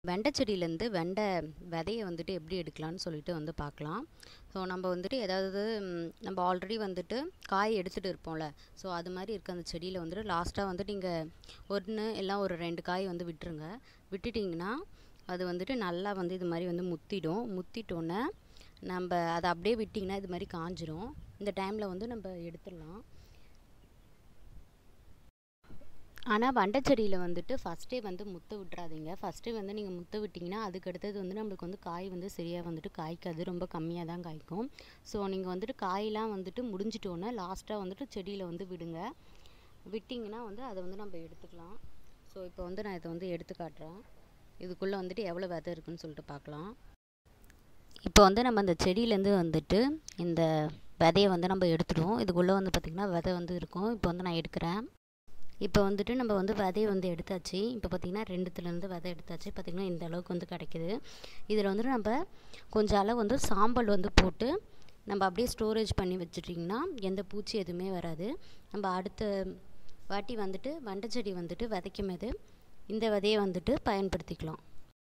வெண்டை செடியிலேருந்து வெண்டை விதைய வந்துட்டு எப்படி எடுக்கலாம்னு சொல்லிட்டு வந்து பார்க்கலாம் ஸோ நம்ம வந்துட்டு ஏதாவது ம், நம்ம ஆல்ரெடி வந்துட்டு காய் எடுத்துகிட்டு இருப்போம்ல ஸோ அது மாதிரி இருக்க அந்த செடியில் வந்துட்டு லாஸ்ட்டாக வந்துட்டு நீங்கள் ஒன்று இல்லை ஒரு ரெண்டு காய் வந்து விட்டுருங்க விட்டுட்டிங்கன்னா அது வந்துட்டு நல்லா வந்து இது மாதிரி வந்து முத்திடும் முத்திட்டோன்னே நம்ம அதை அப்படியே விட்டிங்கன்னா இது மாதிரி காஞ்சிரும் இந்த டைமில் வந்து நம்ம எடுத்துடலாம் ஆனால் வண்டை செடியில் வந்துட்டு ஃபஸ்ட்டே வந்து முத்த விட்றாதீங்க ஃபஸ்ட்டே வந்து நீங்கள் முத்த விட்டிங்கன்னா அதுக்கு அடுத்தது வந்து நம்மளுக்கு வந்து காய் வந்து சரியாக வந்துட்டு காய்க்காது ரொம்ப கம்மியாக தான் காய்க்கும் ஸோ நீங்கள் வந்துட்டு காயெலாம் வந்துட்டு முடிஞ்சிட்டோன்னே லாஸ்ட்டாக வந்துட்டு செடியில் வந்து விடுங்க விட்டிங்கன்னா வந்து அதை வந்து நம்ம எடுத்துக்கலாம் ஸோ இப்போ வந்து நான் இதை வந்து எடுத்து காட்டுறேன் இதுக்குள்ளே வந்துட்டு எவ்வளோ விதை இருக்குன்னு சொல்லிட்டு பார்க்கலாம் இப்போ வந்து நம்ம அந்த செடியிலேருந்து வந்துட்டு இந்த விதையை வந்து நம்ம எடுத்துடுவோம் இதுக்குள்ளே வந்து பார்த்திங்கன்னா விதை வந்து இருக்கும் இப்போ வந்து நான் எடுக்கிறேன் இப்போ வந்துட்டு நம்ம வந்து விதையை வந்து எடுத்தாச்சு இப்போ பார்த்திங்கன்னா ரெண்டுத்துலேருந்து விதை எடுத்தாச்சு பார்த்திங்கன்னா இந்த அளவுக்கு வந்து கிடைக்குது இதில் வந்துட்டு நம்ம கொஞ்சம் அளவு வந்து சாம்பல் வந்து போட்டு நம்ம அப்படியே ஸ்டோரேஜ் பண்ணி வச்சுட்டிங்கன்னா எந்த பூச்சி எதுவுமே வராது நம்ம அடுத்த வாட்டி வந்துட்டு வண்டை செடி வந்துட்டு விதைக்கும் போது இந்த விதையை வந்துட்டு பயன்படுத்திக்கலாம்